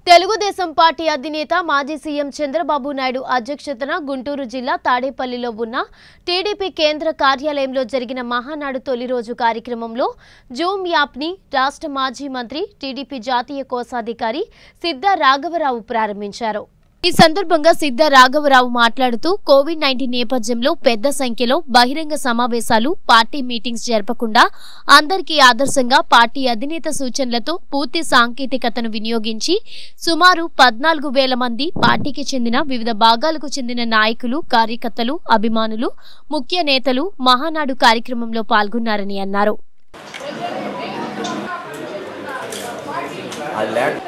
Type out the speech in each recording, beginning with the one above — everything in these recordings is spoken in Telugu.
తెలుగుదేశం పార్టీ అధినేత మాజీ సీఎం చంద్రబాబు నాయుడు అధ్యక్షతన గుంటూరు జిల్లా తాడేపల్లిలో ఉన్న టీడీపీ కేంద్ర కార్యాలయంలో జరిగిన మహానాడు తొలి రోజు కార్యక్రమంలో జూమ్ యాప్ని రాష్ట్ర మాజీ మంత్రి టీడీపీ జాతీయ కోశాధికారి సిద్ధ రాఘవరావు ప్రారంభించారు ఈ సందర్భంగా సిద్ధ రాఘవరావు మాట్లాడుతూ కోవిడ్ నైన్టీన్ నేపథ్యంలో పెద్ద సంఖ్యలో బహిరంగ సమావేశాలు పార్టీ మీటింగ్స్ జరపకుండా అందరికీ ఆదర్శంగా పార్టీ అధినేత సూచనలతో పూర్తి సాంకేతికతను వినియోగించి సుమారు పద్నాలుగు వేల మంది పార్టీకి చెందిన వివిధ భాగాలకు చెందిన నాయకులు కార్యకర్తలు అభిమానులు ముఖ్య నేతలు మహానాడు కార్యక్రమంలో పాల్గొన్నారని అన్నారు ఆ ల్యాడ్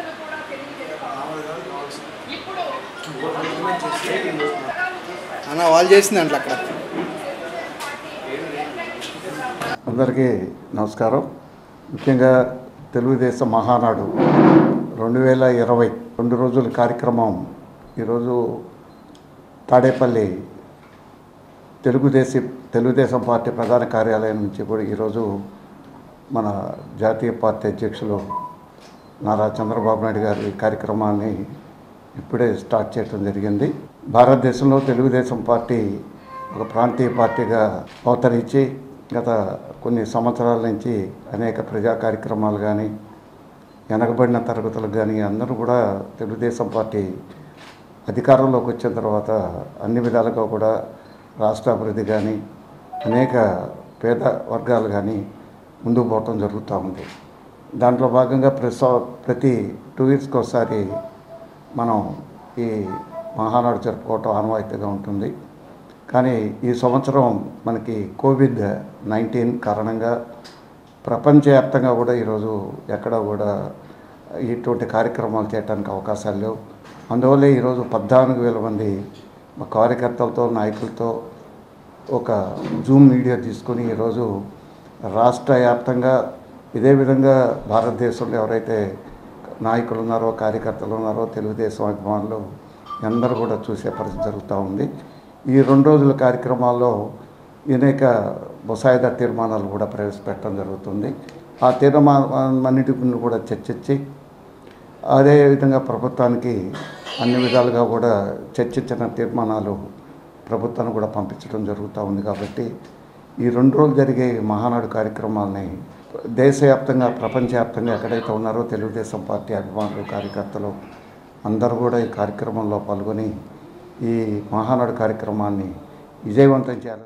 అన్న వాళ్ళు చేసిన దాంట్లో అక్కడ అందరికీ నమస్కారం ముఖ్యంగా తెలుగుదేశం మహానాడు రెండు వేల ఇరవై రెండు రోజుల కార్యక్రమం ఈరోజు తాడేపల్లి తెలుగుదేశం తెలుగుదేశం పార్టీ ప్రధాన కార్యాలయం నుంచి కూడా ఈరోజు మన జాతీయ పార్టీ అధ్యక్షులు నారా చంద్రబాబు నాయుడు గారి ఈ కార్యక్రమాన్ని ఇప్పుడే స్టార్ట్ చేయడం జరిగింది భారతదేశంలో తెలుగుదేశం పార్టీ ఒక ప్రాంతీయ పార్టీగా అవతరించి గత కొన్ని సంవత్సరాల నుంచి అనేక ప్రజా కార్యక్రమాలు కానీ వెనకబడిన తరగతులకు కానీ అందరూ కూడా తెలుగుదేశం పార్టీ అధికారంలోకి వచ్చిన తర్వాత అన్ని విధాలుగా కూడా రాష్ట్ర అభివృద్ధి కానీ అనేక పేద వర్గాలు కానీ ముందుకు పోవటం జరుగుతూ ఉంది దాంట్లో భాగంగా ప్రతి ప్రతి టూ ఇయర్స్కి ఒకసారి మనం ఈ మహానాడు జరుపుకోవటం ఆనవాయితీగా ఉంటుంది కానీ ఈ సంవత్సరం మనకి కోవిడ్ నైన్టీన్ కారణంగా ప్రపంచవ్యాప్తంగా కూడా ఈరోజు ఎక్కడ కూడా ఇటువంటి కార్యక్రమాలు చేయడానికి అవకాశాలు లేవు అందువల్ల ఈరోజు పద్నాలుగు వేల మంది మా కార్యకర్తలతో నాయకులతో ఒక జూమ్ మీడియా తీసుకొని ఈరోజు రాష్ట్ర వ్యాప్తంగా ఇదే విధంగా భారతదేశంలో ఎవరైతే నాయకులు ఉన్నారో కార్యకర్తలు ఉన్నారో తెలుగుదేశం అభిమానులు అందరూ కూడా చూసే పరిస్థితి జరుగుతూ ఉంది ఈ రెండు రోజుల కార్యక్రమాల్లో అనేక ముసాయిదా తీర్మానాలు కూడా ప్రవేశపెట్టడం జరుగుతుంది ఆ తీర్మానాలన్నిటిని కూడా చర్చించి అదేవిధంగా ప్రభుత్వానికి అన్ని విధాలుగా కూడా చర్చించిన తీర్మానాలు ప్రభుత్వాన్ని కూడా పంపించడం జరుగుతూ ఉంది కాబట్టి ఈ రెండు రోజులు జరిగే ఈ మహానాడు కార్యక్రమాలని దేశవ్యాప్తంగా ప్రపంచవ్యాప్తంగా ఎక్కడైతే ఉన్నారో తెలుగుదేశం పార్టీ అభిమానులు కార్యకర్తలు అందరూ కూడా ఈ కార్యక్రమంలో పాల్గొని ఈ మహానాడు కార్యక్రమాన్ని విజయవంతం చేయాలి